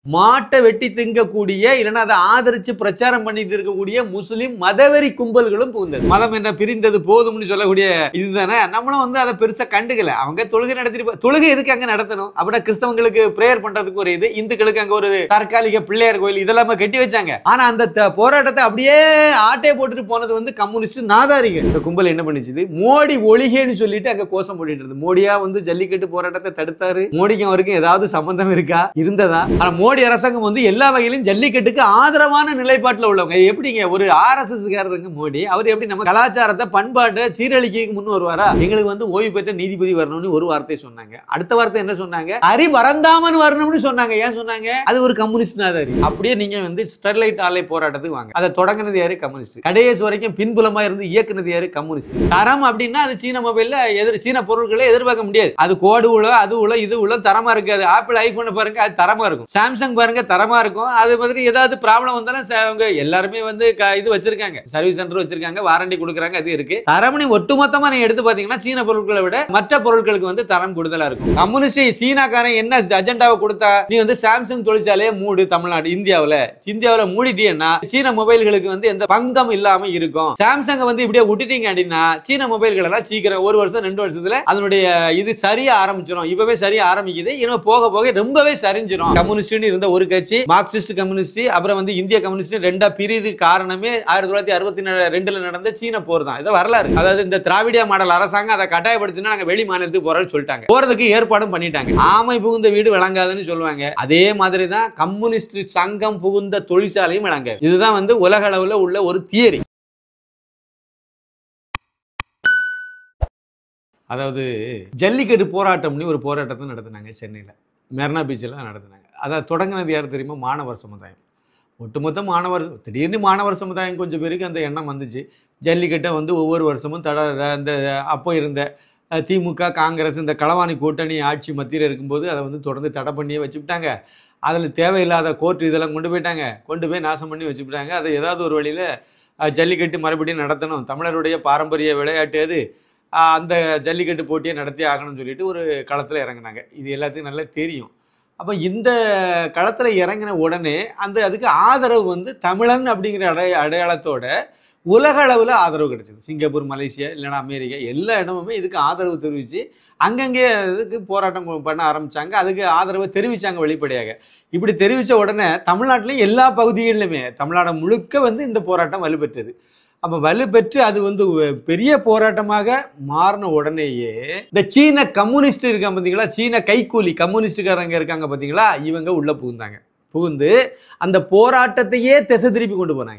மாட்டை வெட்டி திங்கக்கூடிய இல்லைன்னா அதை ஆதரிச்சு பிரச்சாரம் பண்ணிட்டு இருக்கக்கூடிய முஸ்லிம் மதவெறி கும்பல்களும் புகுந்தது மதம் என்ன பிரிந்தது போதும்னு சொல்லக்கூடிய இதுதானே நம்மளும் வந்து அதை பெருசா கண்டுக்கல அவங்க தொழுகை நடத்திட்டு போ- தொழுகை எதுக்கு அங்க நடத்தணும் அப்படின்னா கிறிஸ்தவங்களுக்கு பிரேயர் பண்றதுக்கு ஒரு இது இந்துக்களுக்கு அங்க ஒரு தற்காலிக பிள்ளையார் கோயில் இதெல்லாம் கட்டி வச்சாங்க ஆனா அந்த த- போராட்டத்தை அப்படியே ஆட்டை போட்டுட்டு போனது வந்து கம்யூனிஸ்ட் நாதாரிகள் இந்த கும்பல் என்ன பண்ணிச்சுது மோடி ஒளிகேன்னு சொல்லிட்டு அங்க கோஷம் போட்டுட்டு இருந்தது மோடியா வந்து ஜல்லிக்கட்டு போராட்டத்தை தடுத்தாரு மோடிக்கும் அவருக்கும் ஏதாவது சம்பந்தம் இருக்கா இருந்ததா ஆனா மோடி அரசாங்கம் வந்து எல்லா வகையிலும் ஜல்லிக்கட்டுக்கு ஆதரவான நிலைப்பாட்டுல உள்ளவங்க எப்படிங்க ஒரு ஆர்எஸ்எஸ் காரருங்க மோடி அவர் எப்படி நம்ம கலாச்சாரத்தை பண்பாட்டை சீரழிக்க முன் வருவாரா எங்களுக்கு வந்து ஓய்வு பெற்ற நீதிபதி வரணும்னு ஒரு வார்த்தை சொன்னாங்க அடுத்த வார்த்தை என்ன சொன்னாங்க ஹரி பரந்தாமன் வரணும்னு சொன்னாங்க ஏன் சொன்னாங்க அது ஒரு கம்யூனிஸ்ட் நாதாரி அப்படியே நீங்க வந்து ஸ்டெர்லைட் ஆலை போராட்டத்துக்கு வாங்க அதை தொடங்கினது யாரு கம்யூனிஸ்ட் கடைசி வரைக்கும் பின்புலமா இருந்து இயக்குனது யாரு கம்யூனிஸ்ட் தரம் அப்படின்னா அது சீன மொபைல்ல எதிர் சீன பொருட்களை எதிர்பார்க்க முடியாது அது கோடு உள்ள அது உள்ள இது உள்ள தரமா இருக்காது ஆப்பிள் ஐபோனை பாருங்க அது தரமா இருக்கும் சாம்சங் பாருங்க தரமா இருக்கும் அது மாதிரி ஏதாவது ப்ராப்ளம் வந்தாலும் ச- அவங்க எல்லாருமே வந்து க- இது வச்சிருக்காங்க சர்வீஸ் சென்டர் வச்சிருக்காங்க வாரண்டி கொடுக்குறாங்க அது இருக்கு தரம் நீ ஒட்டுமொத்தமா நீங்க எடுத்து பாத்தீங்கன்னா சீன பொருட்களை விட மற்ற பொருட்களுக்கு வந்து தரம் கூடுதலா இருக்கும் கம்யூனிஸ்ட் சீனாக்காரன் என்ன அஜெண்டாவை கொடுத்தா நீ வந்து சாம்சங் தொழிற்சாலையை மூடு தமிழ்நாடு இந்தியாவுல இந்தியாவுல மூடிட்டீங்கன்னா சீன மொபைல்களுக்கு வந்து எந்த பங்கம் இல்லாம இருக்கும் சாம்சங் வந்து இப்படியே விட்டுட்டீங்க அப்படின்னா சீன மொபைல்கள் எல்லாம் சீக்கிரம் ஒரு வருஷம் ரெண்டு வருஷத்துல அதனுடைய இது சரியா ஆரம்பிச்சிடும் இப்பவே சரியா ஆரம்பிக்குது இன்னும் போக போக ரொம்பவே சரிஞ்சிடும் கம்யூனிஸ்ட்னு இருந்த ஒரு கட்சி மார்க்சிஸ்ட் கம்யூனிஸ்ட் அப்புறம் வந்து இந்திய கம்யூனிஸ்ட் ரெண்டா பிரிது காரணமே ஆயிரத்தி தொள்ளாயிரத்தி அறுபத்தி ரெண்டுல நடந்த சீன போர் தான் இது வரலாறு அதாவது இந்த திராவிடியா மாடல் அரசாங்கம் அதை கட்டாயப்படுத்தினா நாங்க வெளி மாநிலத்துக்கு போறோம்னு சொல்லிட்டாங்க போறதுக்கு ஏற்பாடும் பண்ணிட்டாங்க ஆமை புகுந்த வீடு விளங்காதுன்னு சொல்லுவாங்க அதே மாதிரி தான் கம்யூனிஸ்ட் சங்கம் புகுந்த தொழிற்சாலையும் விளங்காது இதுதான் வந்து உலக அளவுல உள்ள ஒரு தியரி அதாவது ஜல்லிக்கட்டு போராட்டம்னு ஒரு போராட்டத்தை நடத்தினாங்க சென்னையில் மெர்னா பீச்சில் நடத்தினாங்க அதை தொடங்கினது யார் தெரியுமா மாணவர் சமுதாயம் ஒட்டுமொத்த மாணவர் திடீர்னு மாணவர் சமுதாயம் கொஞ்சம் பேருக்கு அந்த எண்ணம் வந்துச்சு ஜல்லிக்கட்டை வந்து ஒவ்வொரு வருஷமும் தட அந்த அப்போ இருந்த அஹ், திமுக காங்கிரஸ் இந்த களவாணி கூட்டணி ஆட்சி மத்தியில் இருக்கும்போது அதை வந்து தொடர்ந்து தடை பண்ணியே வச்சுவிட்டாங்க அதில் தேவையில்லாத கோர்ட் இதெல்லாம் கொண்டு போயிட்டாங்க கொண்டு போய் நாசம் பண்ணி வச்சுவிட்டாங்க அதை ஏதாவது ஒரு வழியில் ஜல்லிக்கட்டு மறுபடியும் நடத்தணும் தமிழருடைய பாரம்பரிய விளையாட்டு அது ஆஹ் அந்த ஜல்லிக்கட்டு போட்டியை நடத்தி ஆகணும்னு சொல்லிட்டு ஒரு களத்தில் இறங்குனாங்க இது எல்லாத்துக்கும் நல்லா தெரியும் அப்போ இந்த களத்தில் இறங்கின உடனே அந்த அதுக்கு ஆதரவு வந்து தமிழன் அப்படிங்கிற அடைய அடையாளத்தோட உலக அளவில் ஆதரவு கிடைச்சது சிங்கப்பூர் மலேசியா இல்லைன்னா அமெரிக்கா எல்லா இடமுமே இதுக்கு ஆதரவு தெரிவித்து அங்கங்கே இதுக்கு போராட்டம் பண்ண ஆரம்பித்தாங்க அதுக்கு ஆதரவை தெரிவித்தாங்க வெளிப்படையாக இப்படி தெரிவித்த உடனே தமிழ்நாட்டிலையும் எல்லா பகுதிகளிலுமே தமிழ்நாடு முழுக்க வந்து இந்த போராட்டம் வலுப்பெற்றது அப்போ வலுப்பெற்று அது வந்து ஒ- பெரிய போராட்டமாக மாறின உடனேயே இந்த சீன கம்யூனிஸ்ட் இருக்காங்க பார்த்தீங்களா சீன கைக்கூலி கம்யூனிஸ்டுக்காரங்க இருக்காங்க பார்த்தீங்களா இவங்க உள்ள புகுந்தாங்க புகுந்து அந்த போராட்டத்தையே திசை திருப்பி கொண்டு போனாங்க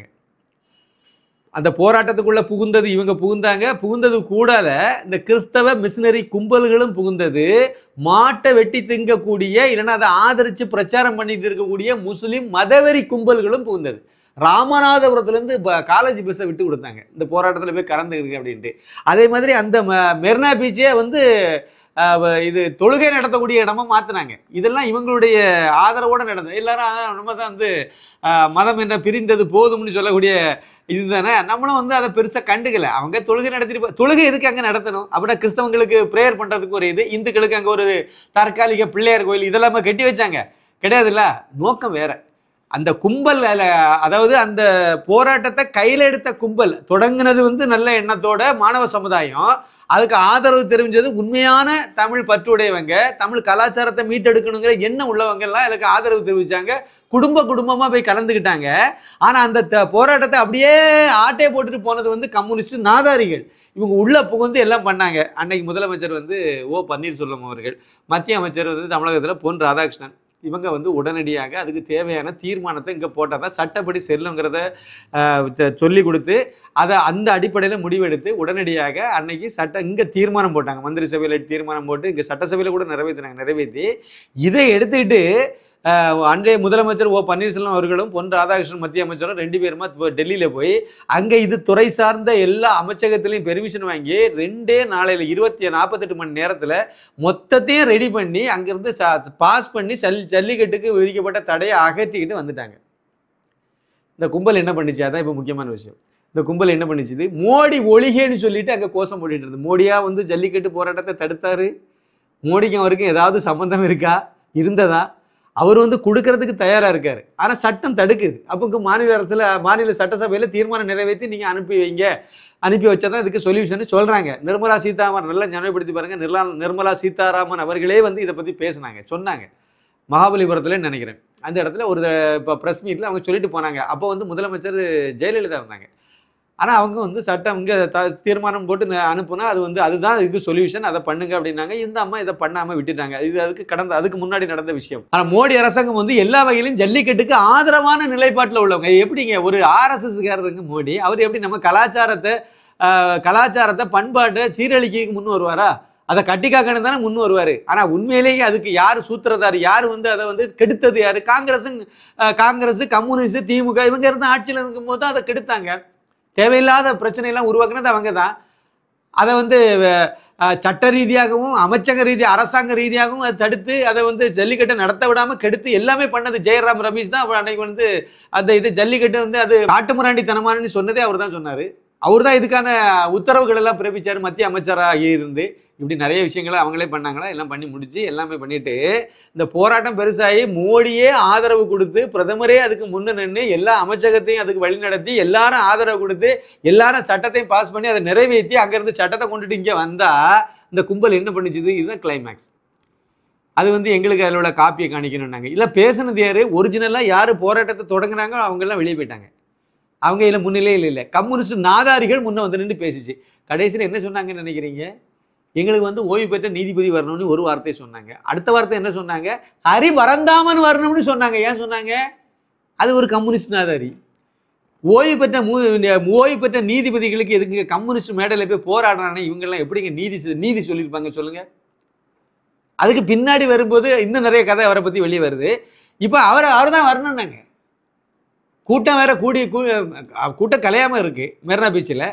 அந்த போராட்டத்துக்குள்ள புகுந்தது இவங்க புகுந்தாங்க புகுந்தது கூடால இந்த கிறிஸ்தவ மிஷினரி கும்பல்களும் புகுந்தது மாட்டை வெட்டி திங்கக்கூடிய இல்லைன்னா அதை ஆதரிச்சு பிரச்சாரம் பண்ணிட்டு இருக்கக்கூடிய முஸ்லிம் மதவெறி கும்பல்களும் புகுந்தது ராமநாதபுரத்துலேருந்து காலேஜ் பஸ்ஸை விட்டு கொடுத்தாங்க இந்த போராட்டத்தில் போய் கலந்துக்கிருக்கு அப்படின்ட்டு அதே மாதிரி அந்த ம- மெரினா பீச்சே வந்து அஹ், வ- இது தொழுகை நடத்தக்கூடிய இடமா மாற்றினாங்க இதெல்லாம் இவங்களுடைய ஆதரவோடு நடந்தது எல்லாரும் அஹ், நம்ம தான் வந்து அஹ், மதம் என்ன பிரிந்தது போதும்னு சொல்லக்கூடிய இதுதானே நம்மளும் வந்து அதை பெருசாக கண்டுக்கல அவங்க தொழுகை நடத்திட்டு போ- தொழுகை எதுக்கு அங்கே நடத்தணும் அப்படின்னா கிறிஸ்தவங்களுக்கு ப்ரேயர் பண்ணுறதுக்கு ஒரு இது இந்துக்களுக்கு அங்கே ஒரு தற்காலிக பிள்ளையார் கோயில் இதெல்லாம் கட்டி வச்சாங்க கிடையாதுல்ல நோக்கம் வேற அந்த கும்பல் அதுல- அதாவது அந்த போராட்டத்தை கையில் எடுத்த கும்பல் தொடங்குனது வந்து நல்ல எண்ணத்தோட மாணவ சமுதாயம் அதுக்கு ஆதரவு தெரிஞ்சது உண்மையான தமிழ் பற்றுடையவங்க தமிழ் கலாச்சாரத்தை மீட்டெடுக்கணுங்கிற எண்ணம் உள்ளவங்க எல்லாம் அதுக்கு ஆதரவு தெரிவிச்சாங்க குடும்ப குடும்பமா போய் கலந்துக்கிட்டாங்க ஆனா அந்த த- போராட்டத்தை அப்படியே ஆட்டை போட்டுட்டு போனது வந்து கம்யூனிஸ்ட் நாதாரிகள் இவங்க உள்ள புகுந்து எல்லாம் பண்ணாங்க அன்னைக்கு முதலமைச்சர் வந்து ஓ பன்னீர்செல்வம் அவர்கள் மத்திய அமைச்சர் வந்து தமிழகத்தில் பொன் ராதாகிருஷ்ணன் இவங்க வந்து உடனடியாக அதுக்கு தேவையான தீர்மானத்தை இங்கே போட்டால் தான் சட்டப்படி செல்லுங்கிறத சொல்லி கொடுத்து அதை அந்த அடிப்படையில் முடிவெடுத்து உடனடியாக அன்னைக்கு சட்ட இங்கே தீர்மானம் போட்டாங்க மந்திரி சபையில் தீர்மானம் போட்டு இங்கே சட்டசபையில் கூட நிறைவேற்றினாங்க நிறைவேற்றி இதை எடுத்துக்கிட்டு அஹ், அன்றைய முதலமைச்சர் ஓ பன்னீர்செல்வம் அவர்களும் பொன் ராதாகிருஷ்ணன் மத்திய அமைச்சரும் ரெண்டு பேருமா இப்போ டெல்லியில் போய் அங்கே இது துறை சார்ந்த எல்லா அமைச்சகத்திலையும் பெர்மிஷன் வாங்கி ரெண்டே நாளையில் இருபத்தி நாற்பத்தெட்டு மணி நேரத்தில் மொத்தத்தையும் ரெடி பண்ணி அங்கேருந்து பாஸ் பண்ணி ஜல் ஜல்லிக்கட்டுக்கு விதிக்கப்பட்ட தடையை அகற்றிக்கிட்டு வந்துட்டாங்க இந்த கும்பல் என்ன பண்ணுச்சு அதான் இப்போ முக்கியமான விஷயம் இந்த கும்பல் என்ன பண்ணுச்சுது மோடி ஒளிகேன்னு சொல்லிட்டு அங்கே கோஷம் போட்டுட்டு இருந்தது மோடியா வந்து ஜல்லிக்கட்டு போராட்டத்தை தடுத்தாரு மோடிக்கும் அவருக்கும் ஏதாவது சம்பந்தம் இருக்கா இருந்ததா அவர் வந்து கொடுக்கறதுக்கு தயாராக இருக்கார் ஆனால் சட்டம் தடுக்குது அப்போ மாநில அரசில் மாநில சட்டசபையில் தீர்மானம் நிறைவேற்றி நீங்கள் அனுப்பி வைங்க அனுப்பி வச்சா தான் இதுக்கு சொல்யூஷன் சொல்கிறாங்க நிர்மலா சீதாராமன் நல்லா ஞாபகப்படுத்தி பாருங்கள் நிர்லா நிர்மலா சீதாராமன் அவர்களே வந்து இதை பற்றி பேசுனாங்க சொன்னாங்க மகாபலிபுரத்தில் நினைக்கிறேன் அந்த இடத்துல ஒரு இப்போ ப்ரெஸ் மீட்டில் அவங்க சொல்லிட்டு போனாங்க அப்போ வந்து முதலமைச்சர் ஜெயலலிதா இருந்தாங்க ஆனால் அவங்க வந்து சட்டம் இங்கே த தீர்மானம் போட்டு ந- அனுப்புனா அது வந்து அதுதான் இதுக்கு சொல்யூஷன் அதை பண்ணுங்க அப்படின்னாங்க இந்த அம்மா இதை பண்ணாமல் விட்டுட்டாங்க இது அதுக்கு கடந்த அதுக்கு முன்னாடி நடந்த விஷயம் ஆனால் மோடி அரசாங்கம் வந்து எல்லா வகையிலும் ஜல்லிக்கட்டுக்கு ஆதரவான நிலைப்பாட்டில் உள்ளவங்க எப்படிங்க ஒரு ஆர்எஸ்எஸ்காரருங்க மோடி அவர் எப்படி நம்ம கலாச்சாரத்தை ஆஹ், கலாச்சாரத்தை பண்பாட்டை சீரழிக்க முன் வருவாரா அதை கட்டி காக்கணும் தானே முன் வருவார் ஆனால் உண்மையிலேயே அதுக்கு யார் சூத்திரதார் யார் வந்து அதை வந்து கெடுத்தது யார் காங்கிரஸும் ஆஹ், காங்கிரஸ் கம்யூனிஸ்ட் திமுக இவங்க இருந்து ஆட்சியில் இருக்கும்போது தான் அதை கெடுத்தாங்க தேவையில்லாத பிரச்சனையெல்லாம் உருவாக்குனது அவங்க தான் அதை வந்து அஹ், சட்ட ரீதியாகவும் அமைச்சக ரீதியாக அரசாங்க ரீதியாகவும் அதை தடுத்து அதை வந்து ஜல்லிக்கட்டை நடத்த விடாமல் கெடுத்து எல்லாமே பண்ணது ஜெயராம் ரமேஷ் தான் அவர் அன்னைக்கு வந்து அந்த இது ஜல்லிக்கட்டு வந்து அது காட்டுமிராண்டித்தனமானு சொன்னதே அவர் தான் சொன்னார் அவர் தான் இதுக்கான உத்தரவுகள் எல்லாம் பிறப்பிச்சார் மத்திய அமைச்சராக இருந்து இப்படி நிறைய விஷயங்களை அவங்களே பண்ணாங்களா எல்லாம் பண்ணி முடிச்சு எல்லாமே பண்ணிட்டு இந்த போராட்டம் பெருசாகி மோடியே ஆதரவு கொடுத்து பிரதமரே அதுக்கு முன்ன நின்று எல்லா அமைச்சகத்தையும் அதுக்கு வழி நடத்தி எல்லாரும் ஆதரவு கொடுத்து எல்லாரும் சட்டத்தையும் பாஸ் பண்ணி அதை நிறைவேற்றி அங்கேருந்து சட்டத்தை கொண்டுட்டு இங்கே வந்தா இந்த கும்பல் என்ன பண்ணிச்சுது இதுதான் கிளைமேக்ஸ் அது வந்து எங்களுக்கு அதில் உள்ள காப்பியை காணிக்கணும்னாங்க இல்லை பேசுனது யாரு ஒரிஜினலாக யார் போராட்டத்தை தொடங்குனாங்க அவங்கெல்லாம் வெளியே போயிட்டாங்க அவங்க இதில் முன்னிலையில் இல்லை கம்யூனிஸ்ட் நாதாரிகள் முன்ன வந்து நின்று பேசிச்சு கடைசியில் என்ன சொன்னாங்கன்னு நினைக்கிறீங்க எங்களுக்கு வந்து ஓய்வு பெற்ற நீதிபதி வரணும்னு ஒரு வார்த்தை சொன்னாங்க அடுத்த வார்த்தை என்ன சொன்னாங்க ஹரி பரந்தாமன் வரணும்னு சொன்னாங்க ஏன் சொன்னாங்க அது ஒரு கம்யூனிஸ்ட் நாதாரி ஓய்வு பெற்ற மூ ஓய்வு பெற்ற நீதிபதிகளுக்கு எதுக்கு கம்யூனிஸ்ட் மேடையில் போய் போராடுறானே இவங்கெல்லாம் எப்படிங்க நீதி சொ- நீதி சொல்லியிருப்பாங்க சொல்லுங்க அதுக்கு பின்னாடி வரும்போது இன்னும் நிறைய கதை அவரை பற்றி வெளியே வருது இப்போ அவர் அவர் தான் வரணும்னாங்க கூட்டம் வேற கூடி கூ- அஹ் கூட்டம் கலையாமல் இருக்கு மெரினா பீச்சில்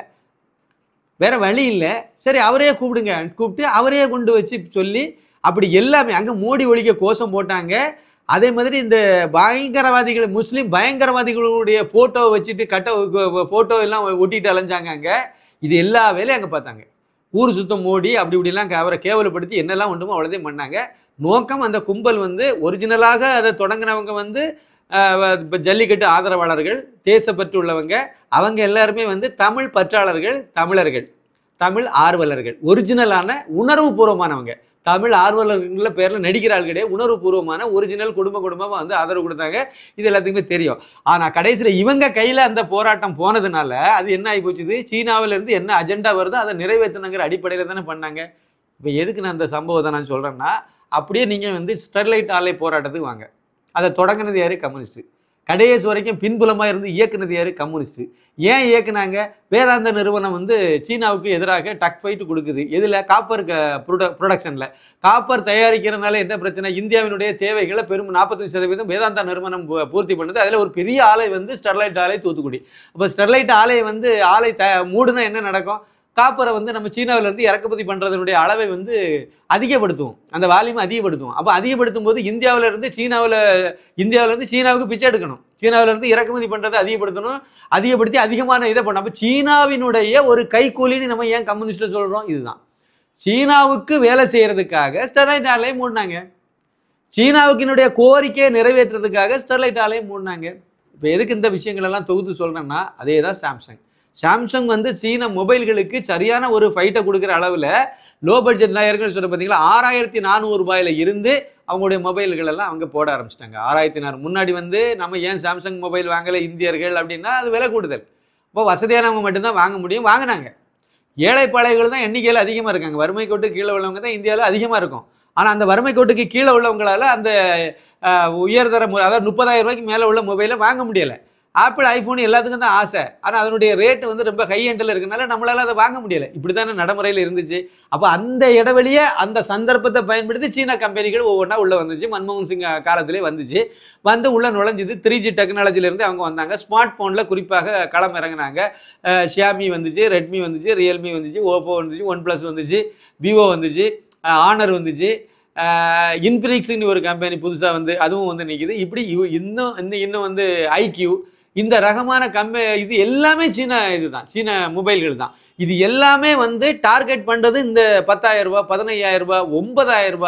வேற வழி இல்லை சரி அவரே கூப்பிடுங்க கூப்பிட்டு அவரே கொண்டு வச்சு சொல்லி அப்படி எல்லாமே அங்கே மோடி ஒழிக்க கோஷம் போட்டாங்க அதே மாதிரி இந்த பயங்கரவாதிகள் முஸ்லீம் பயங்கரவாதிகளுடைய ஃபோட்டோ வச்சுட்டு கட்ட ஃபோட்டோ எல்லாம் ஒட்டிட்டு அலைஞ்சாங்க அங்கே இது எல்லா வேலையும் அங்கே பார்த்தாங்க ஊர் சுத்தம் மோடி அப்படி இப்படிலாம் க- அவரை கேவலப்படுத்தி என்னெல்லாம் ஒன்றுமோ அவ்வளோதையும் பண்ணாங்க நோக்கம் அந்த கும்பல் வந்து ஒரிஜினலாக அதை தொடங்கினவங்க வந்து ஆஹ், வ- இப்ப ஜல்லிக்கட்டு ஆதரவாளர்கள் தேசப்பற்று உள்ளவங்க அவங்க எல்லாருமே வந்து தமிழ் பற்றாளர்கள் தமிழர்கள் தமிழ் ஆர்வலர்கள் ஒரிஜினலான உணர்வுபூர்வமானவங்க தமிழ் ஆர்வலர்கள பேரில் நடிக்கிறாள் கிடையாது உணர்வுபூர்வமான ஒரிஜினல் குடும்ப குடும்பமாக வந்து ஆதரவு கொடுத்தாங்க இது எல்லாத்துக்குமே தெரியும் ஆனால் கடைசியில் இவங்க கையில் அந்த போராட்டம் போனதுனால அது என்ன ஆகி போச்சுது சீனாவுல இருந்து என்ன அஜெண்டா வருதோ அதை நிறைவேற்றணுங்கிற அடிப்படையில் தானே பண்ணாங்க இப்போ எதுக்கு நான் இந்த சம்பவத்தை நான் சொல்கிறேன்னா அப்படியே நீங்கள் வந்து ஸ்டெர்லைட் ஆலை போராட்டத்துக்கு வாங்க அதை தொடங்கினது யாரு கம்யூனிஸ்ட் கடைசி வரைக்கும் பின்புலமாக இருந்து இயக்குனது யாரு கம்யூனிஸ்ட் ஏன் இயக்குனாங்க வேதாந்த நிறுவனம் வந்து சீனாவுக்கு எதிராக டக் ஃபைட் கொடுக்குது எதில் காப்பர் ப்ரொட ப்ரொடக்ஷனில் காப்பர் தயாரிக்கிறதுனால என்ன பிரச்சனை இந்தியாவினுடைய தேவைகளை பெரும் நாற்பத்தஞ்சு சதவீதம் வேதாந்தா நிறுவனம் பூ- பூர்த்தி பண்ணுது அதில் ஒரு பெரிய ஆலை வந்து ஸ்டெர்லைட் ஆலை தூத்துக்குடி அப்போ ஸ்டெர்லைட் ஆலையை வந்து ஆலை த மூடுனா என்ன நடக்கும் காப்பரை வந்து நம்ம சீனாவுல இருந்து இறக்குமதி பண்ணுறதுனுடைய அளவை வந்து அதிகப்படுத்துவோம் அந்த வால்யூம் அதிகப்படுத்துவோம் அப்போ அதிகப்படுத்தும் போது இந்தியாவுல இருந்து சீனாவில் இந்தியாவுல இருந்து சீனாவுக்கு பிச்சை எடுக்கணும் சீனாவுல இருந்து இறக்குமதி பண்ணுறதை அதிகப்படுத்தணும் அதிகப்படுத்தி அதிகமான இதை பண்ணணும் அப்போ சீனாவினுடைய ஒரு கைக்கூலின்னு நம்ம ஏன் கம்யூனிஸ்ட்டை சொல்கிறோம் இதுதான் சீனாவுக்கு வேலை செய்யறதுக்காக ஸ்டெர்லைட் ஆலையை மூடினாங்க சீனாவுக்கினுடைய கோரிக்கையை நிறைவேற்றுறதுக்காக ஸ்டெர்லைட் ஆலையை மூடினாங்க இப்போ எதுக்கு இந்த விஷயங்கள் எல்லாம் தொகுத்து சொல்கிறேன்னா அதே தான் சாம்சங் சாம்சங் வந்து சீன மொபைல்களுக்கு சரியான ஒரு ஃபைட்டை கொடுக்குற அளவில் லோ பட்ஜெட் நாயர்கள் சொல்ல பார்த்தீங்களா ஆறாயிரத்தி நானூறு ரூபாயில இருந்து அவங்களுடைய மொபைல்கள் எல்லாம் அவங்க போட ஆரம்பிச்சிட்டாங்க ஆறாயிரத்தி நானூறு முன்னாடி வந்து நம்ம ஏன் சாம்சங் மொபைல் வாங்கலை இந்தியர்கள் அப்படின்னா அது விலை கூடுதல் இப்போ வசதியானவங்க மட்டும்தான் வாங்க முடியும் வாங்கினாங்க ஏழை பாளையங்கள் தான் எண்ணிக்கையில் அதிகமாக இருக்காங்க வறுமை கோட்டு கீழே உள்ளவங்க தான் இந்தியாவில் அதிகமாக இருக்கும் ஆனால் அந்த வறுமை கோட்டுக்கு கீழே உள்ளவங்களால அந்த அஹ், உயர்தர மு- அதாவது முப்பதாயிரம் ரூபாய்க்கு மேலே உள்ள மொபைலை வாங்க முடியலை ஆப்பிள் ஐஃபோன் எல்லாத்துக்கும் தான் ஆசை ஆனால் அதனுடைய ரேட்டு வந்து ரொம்ப ஹை எண்டில் இருக்கனால நம்மளால அதை வாங்க முடியலை இப்படி தானே நடைமுறையில் இருந்துச்சு அப்போ அந்த இடைவெளியை அந்த சந்தர்ப்பத்தை பயன்படுத்தி சீன கம்பெனிகள் ஒவ்வொன்றா உள்ளே வந்துச்சு மன்மோகன் சிங் காலத்திலே வந்துச்சு வந்து உள்ளே நுழைஞ்சுது த்ரீ ஜி டெக்னாலஜிலேருந்து அவங்க வந்தாங்க ஸ்மார்ட் ஃபோனில் குறிப்பாக களம் இறங்குனாங்க ஷியாமி வந்துச்சு ரெட்மி வந்துச்சு ரியல்மி வந்துச்சு ஓப்போ வந்துச்சு ஒன் ப்ளஸ் வந்துச்சு விவோ வந்துச்சு ஆனர் வந்துச்சு இன்ஃபினிக்ஸ்னு ஒரு கம்பெனி புதுசாக வந்து அதுவும் வந்து நிற்கிது இப்படி இவ்- இன்னும் இன்னும் இன்னும் வந்து ஐக்யூ இந்த ரகமான கம்பெ இது எல்லாமே சீன இதுதான் சீன மொபைல்கள் தான் இது எல்லாமே வந்து டார்கெட் பண்ணுறது இந்த பத்தாயிரம் ரூபாய் பதினையாயிரம் ரூபாய் ஒன்பதாயிரம் ரூபாய்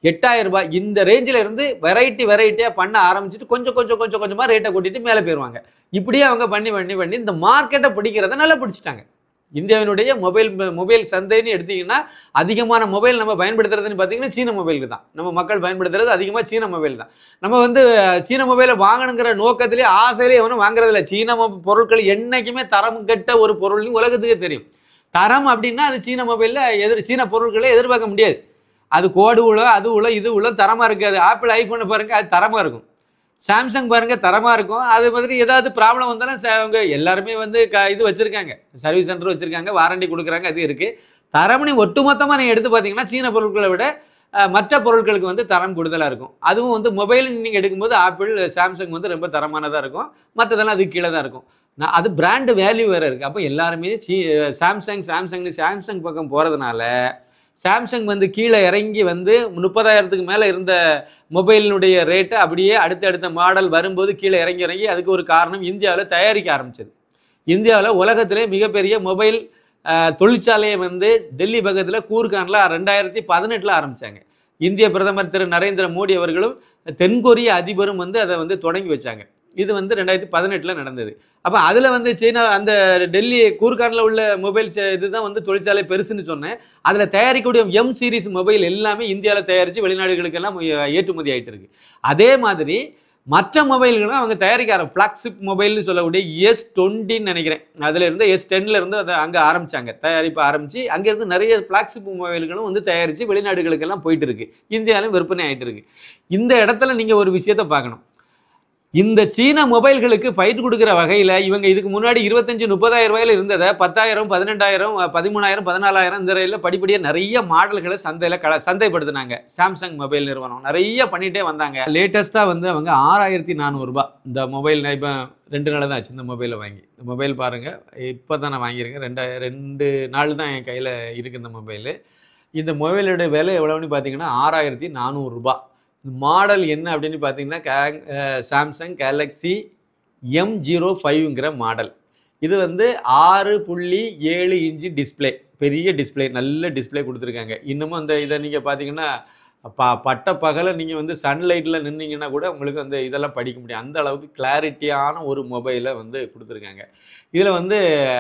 எட்டாயிரம் ரூபாய் இந்த ரேஞ்சில் இருந்து வெரைட்டி வெரைட்டியாக பண்ண ஆரம்பிச்சுட்டு கொஞ்சம் கொஞ்சம் கொஞ்சம் கொஞ்சமாக ரேட்டை கூட்டிட்டு மேலே போயிடுவாங்க இப்படியே அவங்க பண்ணி பண்ணி பண்ணி இந்த மார்க்கெட்டை பிடிக்கிறத நல்லா பிடிச்சிட்டாங்க இந்தியாவினுடைய மொபைல் மொபைல் சந்தைன்னு எடுத்தீங்கன்னா அதிகமான மொபைல் நம்ம பயன்படுத்துறதுன்னு பார்த்தீங்கன்னா சீன மொபைலுக்கு தான் நம்ம மக்கள் பயன்படுத்துறது அதிகமாக சீன மொபைல் தான் நம்ம வந்து அஹ், சீன மொபைலை வாங்கணுங்கிற நோக்கத்திலே ஆசையிலே எவனும் வாங்குறதில்ல சீன மொ- பொருட்கள் என்னைக்குமே தரம் கெட்ட ஒரு பொருள்னு உலகத்துக்கே தெரியும் தரம் அப்படின்னா அது சீன மொபைலில் எதிர் சீன பொருட்களை எதிர்பார்க்க முடியாது அது கோடு உள்ள அது உள்ள இது உள்ள தரமாக இருக்காது ஆப்பிள் ஐஃபோனை பாருங்க அது தரமாக இருக்கும் சாம்சங் பாருங்க தரமாக இருக்கும் அது மாதிரி ஏதாவது ப்ராப்ளம் வந்தாலும் ச- அவங்க எல்லாருமே வந்து க இது வச்சுருக்காங்க சர்வீஸ் சென்டர் வச்சுருக்காங்க வாரண்டி கொடுக்குறாங்க அது இருக்குது தரம்னு ஒட்டுமொத்தமாக நீங்கள் எடுத்து பார்த்தீங்கன்னா சீன பொருட்களை விட அஹ், மற்ற பொருட்களுக்கு வந்து தரம் கூடுதலாக இருக்கும் அதுவும் வந்து மொபைல் நீங்கள் எடுக்கும்போது ஆப்பிள் சாம்சங் வந்து ரொம்ப தரமானதாக இருக்கும் மற்றதெல்லாம் அதுக்கு கீழே தான் இருக்கும் நான் அது பிராண்டு வேல்யூ வேறு இருக்குது அப்போ எல்லாருமே சீ சாம்சங் சாம்சங்னு சாம்சங் பக்கம் போகிறதுனால சாம்சங் வந்து கீழே இறங்கி வந்து முப்பதாயிரத்துக்கு மேலே இருந்த மொபைலினுடைய ரேட்டு அப்படியே அடுத்தடுத்த மாடல் வரும்போது கீழே இறங்கி இறங்கி அதுக்கு ஒரு காரணம் இந்தியாவில் தயாரிக்க ஆரம்பிச்சது இந்தியாவில் உலகத்திலே மிகப்பெரிய மொபைல் அஹ், தொழிற்சாலையை வந்து டெல்லி பக்கத்தில் கூர்கானில் ரெண்டாயிரத்தி பதினெட்டில் ஆரம்பித்தாங்க இந்திய பிரதமர் திரு நரேந்திர மோடி அவர்களும் தென்கொரிய அதிபரும் வந்து அதை வந்து தொடங்கி வச்சாங்க இது வந்து ரெண்டாயிரத்தி பதினெட்டில் நடந்தது அப்போ அதில் வந்து சீனா அந்த டெல்லி கூர்கானில் உள்ள மொபைல் இதுதான் வந்து தொழிற்சாலை பெருசுன்னு சொன்னேன் அதில் தயாரிக்கக்கூடிய எம் சீரிஸ் மொபைல் எல்லாமே இந்தியாவில் தயாரித்து வெளிநாடுகளுக்கெல்லாம் ஏ- ஏற்றுமதி ஆயிட்டு இருக்கு அதே மாதிரி மற்ற மொபைல்களும் அவங்க தயாரிக்க ஆரம் ஃப்ளாக்ஷிப் மொபைல்னு சொல்லக்கூடிய எஸ் டுவெண்ட்டின்னு நினைக்கிறேன் அதில் இருந்து எஸ் டென்னில் இருந்து அதை அங்கே ஆரம்பிச்சாங்க தயாரிப்பு ஆரம்பித்து அங்கேருந்து நிறைய ஃப்ளாக்ஷிப் மொபைல்களும் வந்து தயாரித்து வெளிநாடுகளுக்கெல்லாம் போயிட்டு இருக்கு இந்தியாவிலும் விற்பனை ஆயிட்டு இருக்கு இந்த இடத்துல நீங்கள் ஒரு விஷயத்தை பார்க்கணும் இந்த சீன மொபைல்களுக்கு ஃபைட் கொடுக்குற வகையில் இவங்க இதுக்கு முன்னாடி இருபத்தஞ்சு முப்பதாயிரம் ரூபாயில இருந்ததை பத்தாயிரம் பதினெண்டாயிரம் பதிமூணாயிரம் பதினாலாயிரம் இந்த ரேஞ்சில் படிப்படியாக நிறைய மாடல்களை சந்தையில் கல சந்தைப்படுத்தினாங்க சாம்சங் மொபைல் நிறுவனம் நிறைய பண்ணிகிட்டே வந்தாங்க லேட்டஸ்ட்டாக வந்து அவங்க ஆறாயிரத்தி நானூறுரூபா இந்த மொபைல் நான் இப்போ ரெண்டு நாள் தான் ஆச்சு இந்த மொபைலை வாங்கி இந்த மொபைல் பாருங்கள் இப்போ தான் நான் வாங்கியிருக்கேன் ரெண்டா ரெண்டு நாள் தான் என் கையில் இருக்குது இந்த மொபைலு இந்த மொபைலோட விலை எவ்வளோன்னு பார்த்தீங்கன்னா ஆறாயிரத்தி நானூறுரூபா மாடல் என்ன அப்படின்னு பார்த்தீங்கன்னா கே சாம்சங் கேலக்ஸி எம் ஜீரோ ஃபைவ்ங்கிற மாடல் இது வந்து ஆறு புள்ளி ஏழு இன்ச்சு டிஸ்ப்ளே பெரிய டிஸ்ப்ளே நல்ல டிஸ்ப்ளே கொடுத்துருக்காங்க இன்னமும் அந்த இதை நீங்கள் பார்த்தீங்கன்னா ப பட்ட பகலை நீங்கள் வந்து சன்லைட்டில் நின்னீங்கன்னா கூட உங்களுக்கு அந்த இதெல்லாம் படிக்க முடியும் அந்த அளவுக்கு கிளாரிட்டியான ஒரு மொபைலை வந்து கொடுத்துருக்காங்க இதில் வந்து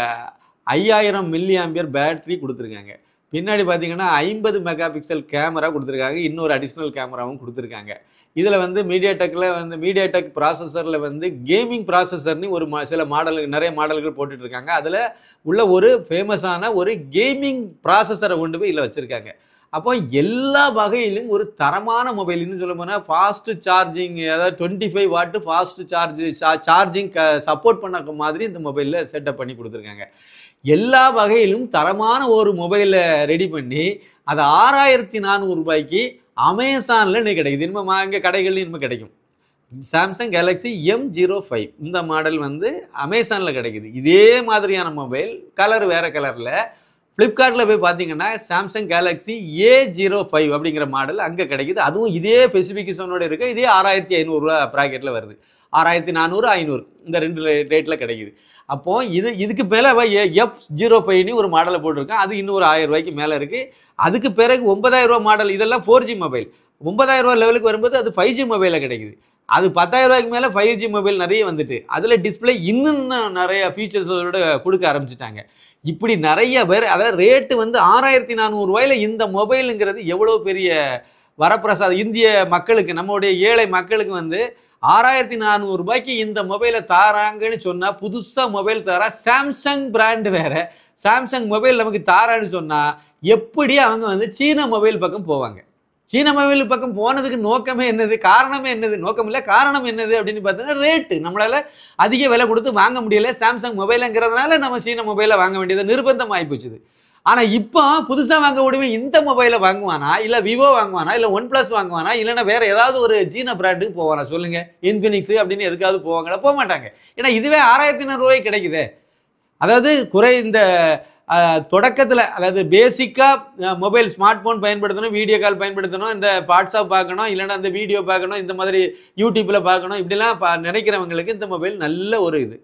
ஐயாயிரம் மில்லி ஆம்பியர் பேட்டரி கொடுத்துருக்காங்க பின்னாடி பார்த்தீங்கன்னா ஐம்பது மெகா பிக்சல் கேமரா கொடுத்துருக்காங்க இன்னொரு அடிஷ்னல் கேமராவும் கொடுத்துருக்காங்க இதில் வந்து மீடியா டெக்கில் வந்து மீடியா டெக் ப்ராசஸரில் வந்து கேமிங் ப்ராசஸர்னு ஒரு மா- சில மாடல் நிறைய மாடல்கள் போட்டுட்டு இருக்காங்க அதில் உள்ள ஒரு ஃபேமஸான ஒரு கேமிங் ப்ராசஸரை கொண்டு போய் இதில் வச்சுருக்காங்க அப்போ எல்லா வகையிலும் ஒரு தரமான மொபைல் இன்னும் சொல்ல போனால் ஃபாஸ்ட் சார்ஜிங் அதாவது twenty five watt fast charge charging க சப்போர்ட் பண்ண மாதிரி இந்த மொபைலில் செட்டப் பண்ணி கொடுத்துருக்காங்க எல்லா வகையிலும் தரமான ஒரு மொபைலை ரெடி பண்ணி அது ஆறாயிரத்தி நானூறு ரூபாய்க்கு அமேசானில் இன்னைக்கு கிடைக்குது இனிமே இங்கே கடைகள்லையும் இனிமேல் கிடைக்கும் Samsung Galaxy M zero five இந்த மாடல் வந்து அமேசானில் கிடைக்குது இதே மாதிரியான மொபைல் கலர் வேறு கலரில் ஃப்ளிப்கார்ட்டில் போய் பார்த்தீங்கன்னா Samsung Galaxy A zero five அப்படிங்கிற மாடல் அங்கே கிடைக்குது அதுவும் இதே ஸ்பெசிஃபிகேஷனோட இருக்கு இதே ஆறாயிரத்தி ஐநூறுரூவா ப்ராக்கெட்டில் வருது ஆறாயிரத்தி நானூறு ஐநூறு இந்த ரெண்டு ரேட்டில் கிடைக்குது அப்போ இது இதுக்கு மேலே எஃப் ஜீரோ ஃபைவ்னு ஒரு மாடலை போட்டிருக்கேன் அது இன்னும் ஒரு ஆயிரம் ரூபாய்க்கு மேலே இருக்குது அதுக்கு பிறகு ஒன்பதாயிரம் ரூபா மாடல் இதெல்லாம் ஃபோர் ஜி மொபைல் ஒன்பதாயிரம் ரூபா லெவலுக்கு வரும்போது அது ஃபைவ் ஜி மொபைலில் கிடைக்குது அது பத்தாயிரம் ரூபாய்க்கு மேலே ஃபைவ் ஜி மொபைல் நிறைய வந்துட்டு அதில் டிஸ்பிளே இன்னும் நிறைய ஃபீச்சர்ஸோட கொடுக்க ஆரம்பிச்சிட்டாங்க இப்படி நிறைய பேர் அதாவது ரேட்டு வந்து ஆறாயிரத்தி நானூறுரூவாயில் இந்த மொபைலுங்கிறது எவ்வளோ பெரிய வரப்பிரசாதம் இந்திய மக்களுக்கு நம்மளுடைய ஏழை மக்களுக்கு வந்து ஆறாயிரத்தி நானூறு ரூபாய்க்கு இந்த மொபைலை தாராங்கன்னு சொன்னால் புதுசாக மொபைல் தாரா சாம்சங் பிராண்டு வேற சாம்சங் மொபைல் நமக்கு தாரான்னு சொன்னால் எப்படி அவங்க வந்து சீன மொபைல் பக்கம் போவாங்க சீன மொபைல் பக்கம் போனதுக்கு நோக்கமே என்னது காரணமே என்னது நோக்கம் இல்லை காரணம் என்னது அப்படின்னு பார்த்தீங்கன்னா ரேட்டு நம்மளால அதிக விலை கொடுத்து வாங்க முடியல சாம்சங் மொபைலுங்கிறதுனால நம்ம சீன மொபைலை வாங்க வேண்டியது நிர்பந்தம் ஆகிப்போச்சுது ஆனால் இப்போ புதுசாக வாங்க உடனே இந்த மொபைலை வாங்குவானா இல்லை விவோ வாங்குவானா இல்லை ஒன் ப்ளஸ் வாங்குவானா இல்லைன்னா வேற ஏதாவது ஒரு சீன பிராண்டுக்கு போவானா சொல்லுங்க இன்ஃபினிக்ஸ் அப்படின்னு எதுக்காவது போவாங்களா போக மாட்டாங்க ஏன்னா இதுவே ஆறாயிரத்தி ரூபாய் கிடைக்குதே அதாவது குறை இந்த தொடக்கத்தில் அதாவது பேசிக்காக மொபைல் ஸ்மார்ட் ஃபோன் பயன்படுத்தணும் வீடியோ கால் பயன்படுத்தணும் இந்த வாட்ஸ்அப் பார்க்கணும் இல்லைன்னா இந்த வீடியோ பார்க்கணும் இந்த மாதிரி யூடியூப்பில் பார்க்கணும் இப்படிலாம் பா நினைக்கிறவங்களுக்கு இந்த மொபைல் நல்ல ஒரு இது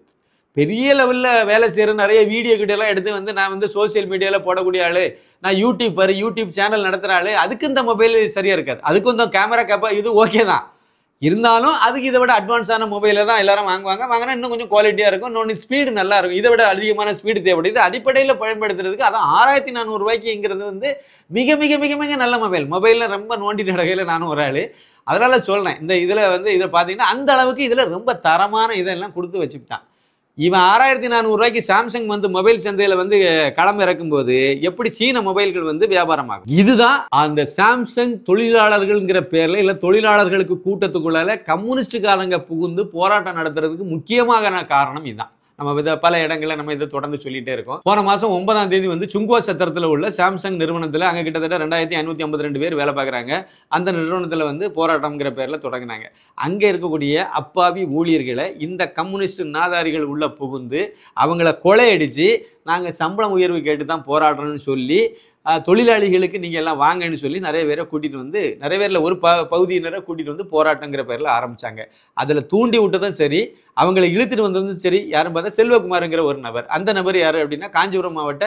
பெரிய லெவலில் வேலை செய்கிற நிறைய வீடியோ கிட்டலாம் எடுத்து வந்து நான் வந்து சோஷியல் மீடியாவில் போடக்கூடிய ஆள் நான் யூடியூப்பர் யூடியூப் சேனல் நடத்துகிற ஆள் அதுக்கு இந்த மொபைல் சரியாக இருக்காது அதுக்கும் இந்த கேமரா கேப்பா இது ஓகே தான் இருந்தாலும் அதுக்கு இதை விட அட்வான்ஸான மொபைலை தான் எல்லாரும் வாங்குவாங்க வாங்கினா இன்னும் கொஞ்சம் குவாலிட்டியாக இருக்கும் இன்னொன்று ஸ்பீடு நல்லா இருக்கும் இதை விட அதிகமான ஸ்பீடு தேவைப்படுது அடிப்படையில் பயன்படுத்துறதுக்கு அதான் ஆறாயிரத்தி நானூறுரூவாய்க்குங்கிறது வந்து மிக மிக மிக மிக நல்ல மொபைல் மொபைலில் ரொம்ப நோண்டி நடக்கையில் நானும் ஒரு ஆள் அதனால் சொல்கிறேன் இந்த இதில் வந்து இதை பார்த்தீங்கன்னா அந்த அளவுக்கு இதில் ரொம்ப தரமான இதெல்லாம் கொடுத்து வச்சுக்கிட்டான் இவன் ஆறாயிரத்தி நானூறுரூவாய்க்கு சாம்சங் வந்து மொபைல் சந்தையில் வந்து களம் இறக்கும்போது எப்படி சீன மொபைல்கள் வந்து வியாபாரமாகும் இதுதான் அந்த சாம்சங் தொழிலாளர்கள்ங்கிற பேரில் இல்லை தொழிலாளர்களுக்கு கூட்டத்துக்குள்ளால கம்யூனிஸ்டுக்காரங்க புகுந்து போராட்டம் நடத்துறதுக்கு முக்கியமான காரணம் இதுதான் நம்ம இதை பல இடங்களில் நம்ம இதை தொடர்ந்து சொல்லிட்டே இருக்கோம் போன மாதம் ஒன்பதாம் தேதி வந்து சுங்குவா சத்திரத்தில் உள்ள சாம்சங் நிறுவனத்தில் அங்கே கிட்டத்தட்ட ரெண்டாயிரத்தி ஐநூற்றி ஐம்பத்தி ரெண்டு பேர் வேலை பார்க்குறாங்க அந்த நிறுவனத்தில் வந்து போராட்டம்ங்கிற பேரில் தொடங்கினாங்க அங்கே இருக்கக்கூடிய அப்பாவி ஊழியர்களை இந்த கம்யூனிஸ்ட் நாதாரிகள் உள்ள புகுந்து அவங்கள கொலையடிச்சு நாங்கள் சம்பளம் உயர்வு கேட்டு தான் போராடுறோம்னு சொல்லி அஹ், தொழிலாளிகளுக்கு நீங்கள் எல்லாம் வாங்கன்னு சொல்லி நிறைய பேரை கூட்டிகிட்டு வந்து நிறைய பேரில் ஒரு ப பகுதியினரை கூட்டிகிட்டு வந்து போராட்டங்கிற பேரில் ஆரம்பித்தாங்க அதில் தூண்டி விட்டதும் சரி அவங்களை இழுத்துட்டு வந்ததும் சரி யாரும் பார்த்தா செல்வகுமாருங்கிற ஒரு நபர் அந்த நபர் யார் அப்படின்னா காஞ்சிபுரம் மாவட்ட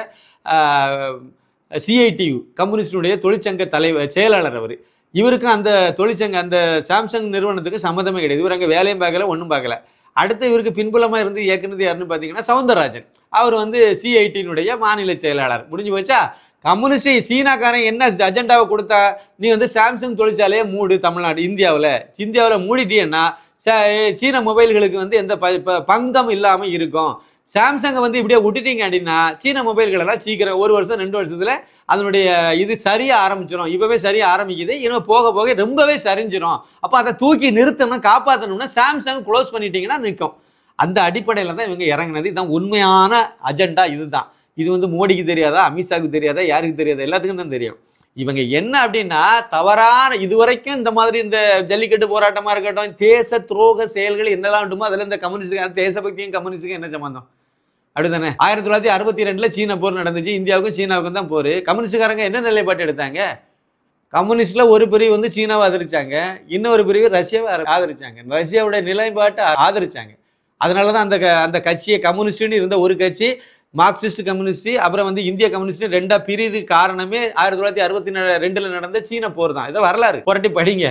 சிஐடியு கம்யூனிஸ்டுடைய தொழிற்சங்க தலைவர் செயலாளர் அவர் இவருக்கும் அந்த தொழிற்சங்க அந்த சாம்சங் நிறுவனத்துக்கு சம்மந்தமே கிடையாது இவர் அங்கே வேலையும் பார்க்கல ஒன்றும் பார்க்கல அடுத்து இவருக்கு பின்புலமாக இருந்து இயக்குனது யாருன்னு பார்த்தீங்கன்னா சவுந்தரராஜன் அவர் வந்து சிஐடியினுடைய மாநில செயலாளர் முடிஞ்சு போச்சா கம்யூனிஸ்ட் சீனாக்காரன் என்ன அஜெண்டாவை கொடுத்தா நீ வந்து சாம்சங் தொழிற்சாலையை மூடு தமிழ்நாடு இந்தியாவில் இந்தியாவில் மூடிட்டீன்னா ச- சீன மொபைல்களுக்கு வந்து எந்த ப ப- பங்கம் இல்லாமல் இருக்கும் சாம்சங்கை வந்து இப்படியே விட்டுட்டீங்க அப்படின்னா சீன மொபைல்கள் எல்லாம் சீக்கிரம் ஒரு வருஷம் ரெண்டு வருஷத்தில் அதனுடைய இது சரியாக ஆரம்பிச்சிடும் இப்போவே சரியாக ஆரம்பிக்குது இன்னும் போக போக ரொம்பவே சரிஞ்சிடும் அப்போ அதை தூக்கி நிறுத்தணும் காப்பாற்றணும்னா சாம்சங் க்ளோஸ் பண்ணிட்டீங்கன்னா நிற்கும் அந்த அடிப்படையில் தான் இவங்க இறங்குனது இதுதான் உண்மையான அஜெண்டா இதுதான் இது வந்து மோடிக்கு தெரியாதா அமித்ஷாவுக்கு தெரியாதா யாருக்கு தெரியாதா எல்லாத்துக்கும் தான் தெரியும் இவங்க என்ன அப்படின்னா தவறான இதுவரைக்கும் இந்த மாதிரி இந்த ஜல்லிக்கட்டு போராட்டமா இருக்கட்டும் தேச துரோக செயல்கள் என்னெல்லாம் உண்டுமோ அதில் இந்த கம்யூனிஸ்ட் தேசபக்தியும் கம்யூனிஸ்டுக்கும் என்ன சம்பந்தம் அப்படிதானே ஆயிரத்தி தொள்ளாயிரத்தி அறுபத்தி ரெண்டுல சீன போர் நடந்துச்சு இந்தியாவுக்கும் சீனாவுக்கும் தான் போர் கம்யூனிஸ்டுக்காரங்க என்ன நிலைப்பாட்டு எடுத்தாங்க கம்யூனிஸ்ட்ல ஒரு பிரிவு வந்து சீனாவை ஆதரிச்சாங்க இன்னொரு பிரிவு ரஷ்யாவை ஆர- ஆதரிச்சாங்க ரஷ்யாவோட நிலைப்பாட்டை ஆதரிச்சாங்க அதனால தான் அந்த க- அந்த கட்சியை கம்யூனிஸ்ட்னு இருந்த ஒரு கட்சி மார்க்சிஸ்ட் கம்யூனிஸ்ட் அப்புறம் வந்து இந்திய கம்யூனிஸ்ட் ரெண்டா பிரிது காரணமே ஆயிரத்தி தொள்ளாயிரத்தி அறுபத்தி ரெண்டுல நடந்த சீன போர் தான் இதை வரலாறு புரட்டி படிங்க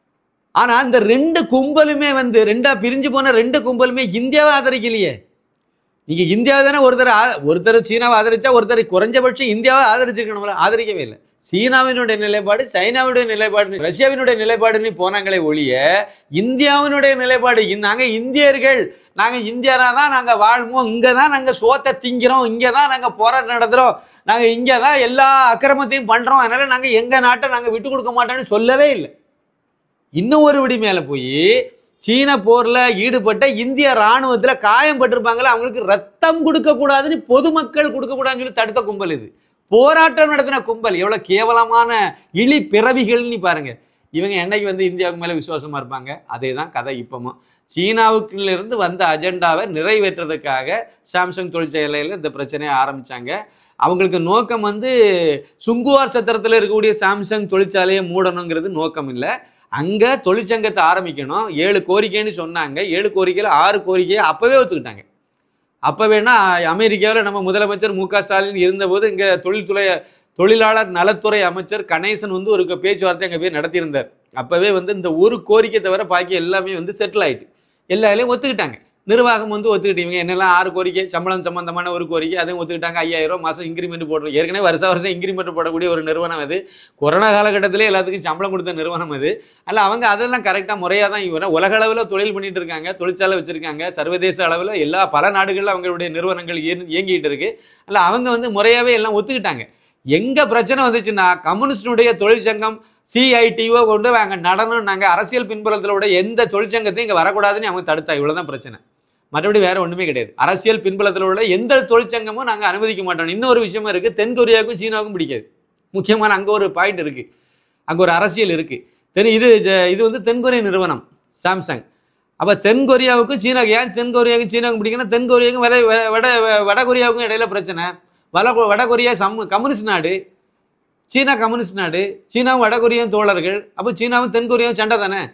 ஆனா இந்த ரெண்டு கும்பலுமே வந்து ரெண்டா பிரிஞ்சு போன ரெண்டு கும்பலுமே இந்தியாவை ஆதரிக்கலையே நீங்க இந்தியாவை தானே ஒருத்தர் ஆ- ஒருத்தர் சீனாவை ஆதரிச்சா ஒருத்தர் குறைஞ்சபட்சம் இந்தியாவை ஆதரிச்சிருக்கணும்ல ஆதரிக்கவே இல்லை சீனாவினுடைய நிலைப்பாடு சைனாவுடைய நிலைப்பாடு ரஷ்யாவினுடைய நிலைப்பாடுன்னு போனாங்களே ஒழிய இந்தியாவினுடைய நிலைப்பாடு இந்த- நாங்க இந்தியர்கள் நாங்க இந்தியரா தான் நாங்க வாழ்வோம் இங்க தான் நாங்க சோத்தை திங்கிறோம் இங்க தான் நாங்க போராட்டம் நடத்துறோம் நாங்க இங்க தான் எல்லா அக்கிரமத்தையும் பண்றோம் அதனால நாங்க எங்க நாட்டை நாங்க விட்டு கொடுக்க மாட்டோம்னு சொல்லவே இல்லை இன்னும் ஒரு விடி மேல போய் சீன போர்ல ஈடுபட்ட இந்திய ராணுவத்துல காயம் பட்டிருப்பாங்களே அவங்களுக்கு ரத்தம் கொடுக்க கூடாதுன்னு பொதுமக்கள் கொடுக்க கூடாதுன்னு சொல்லி தடுத்த கும்பல் இது போராட்டம் நடத்தின கும்பல் எவ்வளவு கேவலமான இழி பிறவிகள்னு பாருங்க இவங்க என்னைக்கு வந்து இந்தியாவுக்கு மேல விசுவாசமா இருப்பாங்க அதே தான் கதை இப்பமும் சீனாவுக்குள்ள இருந்து வந்த அஜெண்டாவை நிறைவேற்றுறதுக்காக சாம்சங் தொழிற்சாலையில் இந்த பிரச்சனையை ஆரம்பிச்சாங்க அவங்களுக்கு நோக்கம் வந்து சுங்குவார் சத்திரத்தில் இருக்கக்கூடிய சாம்சங் தொழிற்சாலையை மூடணுங்கிறது நோக்கம் இல்லை அங்கே தொழிற்சங்கத்தை ஆரம்பிக்கணும் ஏழு கோரிக்கைன்னு சொன்னாங்க ஏழு கோரிக்கையில் ஆறு கோரிக்கையை அப்போவே ஒத்துக்கிட்டாங்க அப்போ வேணா அமெரிக்காவில் நம்ம முதலமைச்சர் மு க ஸ்டாலின் இருந்தபோது இங்கே தொழில்துறை தொழிலாளர் நலத்துறை அமைச்சர் கணேசன் வந்து ஒரு பேச்சுவார்த்தை அங்கே போய் நடத்தியிருந்தார் அப்போவே வந்து இந்த ஒரு கோரிக்கை தவிர பாக்கி எல்லாமே வந்து செட்டில் ஆயிட்டு எல்லா வேலையும் ஒத்துக்கிட்டாங்க நிர்வாகம் வந்து ஒத்துக்கிட்டீங்க என்னெல்லாம் ஆறு கோரிக்கை சம்பளம் சம்பந்தமான ஒரு கோரிக்கை அதையும் ஒத்துக்கிட்டாங்க ஐயாயிரம் ரூபாய் மாதம் இன்க்ரிமெண்ட் போடுறோம் ஏற்கனவே வருஷ வருஷம் இன்க்ரிமெண்ட் போடக்கூடிய ஒரு நிறுவனம் அது கொரோனா காலகட்டத்திலே எல்லாத்துக்கும் சம்பளம் கொடுத்த நிறுவனம் அது அல்ல அவங்க அதெல்லாம் கரெக்டாக முறையாக தான் இவரை உலக அளவில் தொழில் பண்ணிட்டு இருக்காங்க தொழிற்சாலை வச்சிருக்காங்க சர்வதேச அளவில் எல்லா பல நாடுகளில் அவங்களுடைய நிறுவனங்கள் இயங்கு- இயங்கிட்டு இருக்கு அல்ல அவங்க வந்து முறையாகவே எல்லாம் ஒத்துக்கிட்டாங்க எங்க பிரச்சனை வந்துச்சுன்னா கம்யூனிஸ்டுடைய தொழிற்சங்கம் சிஐடிஓ கொண்டு வாங்க நடனம் நாங்கள் அரசியல் பின்புலத்திலோட எந்த தொழிற்சங்கத்தையும் இங்கே வரக்கூடாதுன்னு அவங்க தடுத்தா இவ்வளவுதான் பிரச்சனை மற்றபடி வேற ஒண்ணுமே கிடையாது அரசியல் பின்புலத்தில் உள்ள எந்த தொழிற்சங்கமும் நாங்கள் அனுமதிக்க மாட்டோம் இன்னொரு விஷயமும் இருக்கு தென் கொரியாவுக்கும் சீனாவுக்கும் பிடிக்காது முக்கியமான அங்கே ஒரு பாயிண்ட் இருக்கு அங்கே ஒரு அரசியல் இருக்கு தென் இது ஜ- இது வந்து தென்கொரிய நிறுவனம் சாம்சங் அப்போ தென் கொரியாவுக்கும் சீனாவுக்கு ஏன் தென் கொரியாவுக்கும் சீனாவுக்கும் பிடிக்குன்னா தென் கொரியாவுக்கும் வட வட- வட வட கொரியாவுக்கும் இடையில பிரச்சனை வட வட கொரியா சம் கம்யூனிஸ்ட் நாடு சீனா கம்யூனிஸ்ட் நாடு சீனாவும் வட கொரியாவும் தோழர்கள் அப்போ சீனாவும் தென் கொரியாவும் சண்டை தானே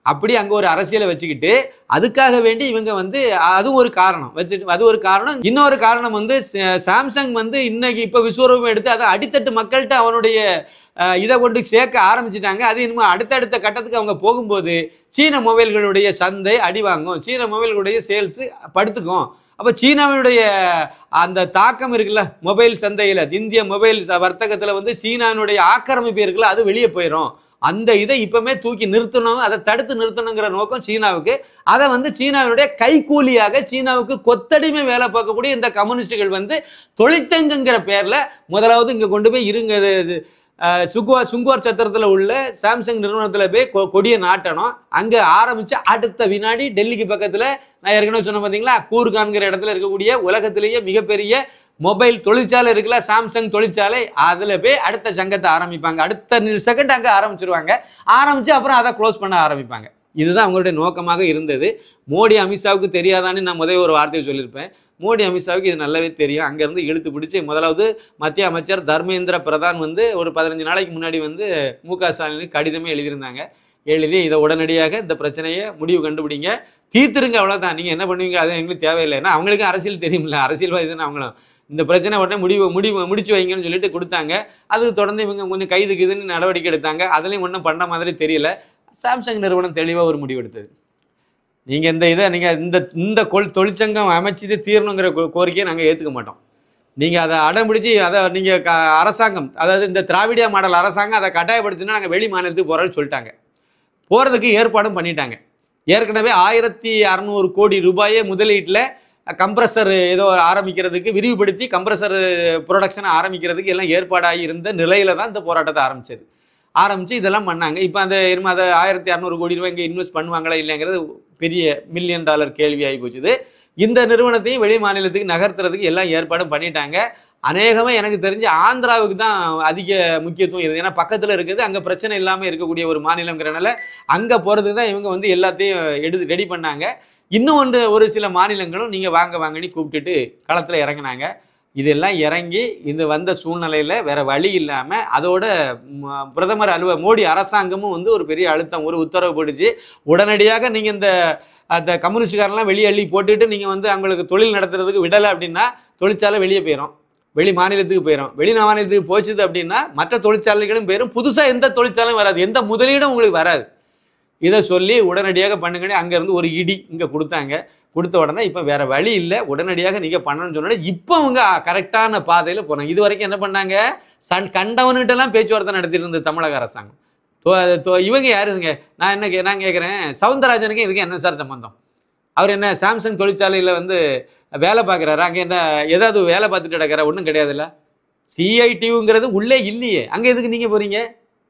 அப்படி அங்கே ஒரு அரசியலை வச்சுக்கிட்டு அதுக்காக வேண்டி இவங்க வந்து அது ஒரு காரணம் வச்சுட்டு அது ஒரு காரணம் இன்னொரு காரணம் வந்து ச- சாம்சங் வந்து இன்னைக்கு இப்போ விஸ்வரூபம் எடுத்து அதை அடித்தட்டு மக்கள்கிட்ட அவனுடைய அஹ், இதை கொண்டு சேர்க்க ஆரம்பிச்சிட்டாங்க அது இனிமேல் அடுத்தடுத்த கட்டத்துக்கு அவங்க போகும்போது சீன மொபைல்களுடைய சந்தை அடி வாங்கும் சீன மொபைல்களுடைய சேல்ஸ் படுத்துக்கும் அப்போ சீனாவினுடைய அந்த தாக்கம் இருக்குல்ல மொபைல் சந்தையில் இந்திய மொபைல் ச- வர்த்தகத்துல வந்து சீனாவினுடைய ஆக்கிரமிப்பு இருக்குல்ல அது வெளியே போயிடும் அந்த இதை இப்பவுமே தூக்கி நிறுத்தணும் அதை தடுத்து நிறுத்தணுங்கிற நோக்கம் சீனாவுக்கு அதை வந்து சீனாவினுடைய கைக்கூலியாக சீனாவுக்கு கொத்தடிமை வேலை பார்க்கக்கூடிய இந்த கம்யூனிஸ்டுகள் வந்து தொழிற்சங்கங்கிற பேர்ல முதலாவது இங்க கொண்டு போய் இருங்க இது- இது, அஹ், சுகுவா சுங்குவார் சத்திரத்தில் உள்ள சாம்சங் நிறுவனத்தில் போய் கொ- கொடியை நாட்டணும் அங்கே ஆரம்பிச்சு அடுத்த வினாடி டெல்லிக்கு பக்கத்தில் நான் ஏற்கனவே சொன்ன பார்த்தீங்களா கூர்கான்கிற இடத்துல இருக்கக்கூடிய உலகத்திலேயே மிகப்பெரிய மொபைல் தொழிற்சாலை இருக்குல்ல சாம்சங் தொழிற்சாலை அதில் போய் அடுத்த சங்கத்தை ஆரம்பிப்பாங்க அடுத்த செகண்ட் அங்கே ஆரம்பிச்சிருவாங்க ஆரம்பித்து அப்புறம் அதை க்ளோஸ் பண்ண ஆரம்பிப்பாங்க இதுதான் அவங்களுடைய நோக்கமாக இருந்தது மோடி அமித்ஷாவுக்கு தெரியாதான்னு நான் முதல் ஒரு வார்த்தையை சொல்லியிருப்பேன் மோடி அமித்ஷாவுக்கு இது நல்லாவே தெரியும் அங்கேருந்து இழுத்து பிடிச்சி முதலாவது மத்திய அமைச்சர் தர்மேந்திர பிரதான் வந்து ஒரு பதினஞ்சு நாளைக்கு முன்னாடி வந்து மு க ஸ்டாலினுக்கு கடிதமே எழுதியிருந்தாங்க எழுதி இதை உடனடியாக இந்த பிரச்சனையை முடிவு கண்டுபிடிங்க தீர்த்துருங்க அவ்வளோதான் நீங்கள் என்ன பண்ணுவீங்க அது எங்களுக்கு தேவையில்லை ஏன்னா அவங்களுக்கு அரசியல் தெரியும்ல அரசியல்வாதி தானே அவங்களும் இந்த பிரச்சனை உடனே முடிவு முடிவு முடிச்சு வைங்கன்னு சொல்லிட்டு கொடுத்தாங்க அதுக்கு தொடர்ந்து இவங்க கொஞ்சம் கைதுக்கு இதுன்னு நடவடிக்கை எடுத்தாங்க அதுலேயும் ஒன்றும் பண்ண மாதிரி தெரியல சாம்சங் நிறுவனம் தெளிவாக ஒரு முடிவு எடுத்தது நீங்கள் இந்த இதை நீங்கள் இந்த இந்த கொள் தொழிற்சங்கம் அமைச்சது தீரணுங்கிற கோ- கோரிக்கையை நாங்கள் ஏற்றுக்க மாட்டோம் நீங்கள் அதை அடம் பிடிச்சி அதை நீங்கள் க அரசாங்கம் அதாவது இந்த திராவிடியா மாடல் அரசாங்கம் அதை கட்டாயப்படுத்தினா நாங்கள் வெளி மாநிலத்துக்கு போகிறோன்னு சொல்லிட்டாங்க போகிறதுக்கு ஏற்பாடும் பண்ணிட்டாங்க ஏற்கனவே ஆயிரத்தி அறநூறு கோடி ரூபாயை முதலீட்டில் கம்ப்ரஸர் ஏதோ ஆரம்பிக்கிறதுக்கு விரிவுபடுத்தி கம்ப்ரஸர் ப்ரொடக்ஷனை ஆரம்பிக்கிறதுக்கு எல்லாம் ஏற்பாடாகி இருந்த நிலையில தான் இந்த போராட்டத்தை ஆரம்பிச்சது ஆரம்பித்து இதெல்லாம் பண்ணாங்க இப்போ அந்த இனிமே அதை ஆயிரத்தி அறநூறு கோடி ரூபாய் இங்கே இன்வெஸ்ட் பண்ணுவாங்களா இல்லைங்கிறது பெரிய மில்லியன் டாலர் கேள்வி ஆகி போச்சுது இந்த நிறுவனத்தையும் வெளி மாநிலத்துக்கு நகர்த்துறதுக்கு எல்லாம் ஏற்பாடும் பண்ணிட்டாங்க அநேகமாக எனக்கு தெரிஞ்சு ஆந்திராவுக்கு தான் அதிக முக்கியத்துவம் இருக்குது ஏன்னா பக்கத்தில் இருக்குது அங்கே பிரச்சனை இல்லாமல் இருக்கக்கூடிய ஒரு மாநிலங்கிறனால அங்கே போகிறதுக்கு தான் இவங்க வந்து எல்லாத்தையும் எடுத்து ரெடி பண்ணாங்க இன்னும் ஒன்று ஒரு சில மாநிலங்களும் நீங்கள் வாங்க வாங்கன்னு கூப்பிட்டுட்டு களத்தில் இறங்குனாங்க இதெல்லாம் இறங்கி இது வந்த சூழ்நிலையில் வேற வழி இல்லாமல் அதோட ம, பிரதமர் அலுவ மோடி அரசாங்கமும் வந்து ஒரு பெரிய அழுத்தம் ஒரு உத்தரவு போட்டுச்சு உடனடியாக நீங்கள் இந்த அந்த கம்யூனிஸ்டுக்காரெல்லாம் வெளியே அள்ளி போட்டுட்டு நீங்கள் வந்து அவங்களுக்கு தொழில் நடத்துறதுக்கு விடலை அப்படின்னா தொழிற்சாலை வெளியே போயிடும் வெளி மாநிலத்துக்கு போயிடும் வெளி மாநிலத்துக்கு போச்சுது அப்படின்னா மற்ற தொழிற்சாலைகளும் போயிடும் புதுசாக எந்த தொழிற்சாலையும் வராது எந்த முதலீடும் உங்களுக்கு வராது இதை சொல்லி உடனடியாக பண்ணுங்கன்னு அங்கேருந்து ஒரு இடி இங்கே கொடுத்தாங்க கொடுத்த உடனே இப்போ வேற வழி இல்லை உடனடியாக நீங்கள் பண்ணணும்னு சொன்னோட இப்போ அவங்க கரெக்டான பாதையில் போனாங்க இது வரைக்கும் என்ன பண்ணாங்க சன் கண்டவன்கிட்டலாம் பேச்சுவார்த்தை நடத்திட்டு இருந்தது தமிழக அரசாங்கம் தோ- தோ- இவங்க யாருங்க நான் என்ன கே நான் கேட்குறேன் சவுந்தரராஜனுக்கு இதுக்கு என்ன சார் சம்பந்தம் அவர் என்ன சாம்சங் தொழிற்சாலையில் வந்து வேலை பார்க்குறாரு அங்கே என்ன ஏதாவது வேலை பார்த்துட்டு கிடக்கிற ஒன்றும் கிடையாதுல்ல சிஐடியுங்கிறது உள்ளே இல்லையே அங்கே எதுக்கு நீங்கள் போகிறீங்க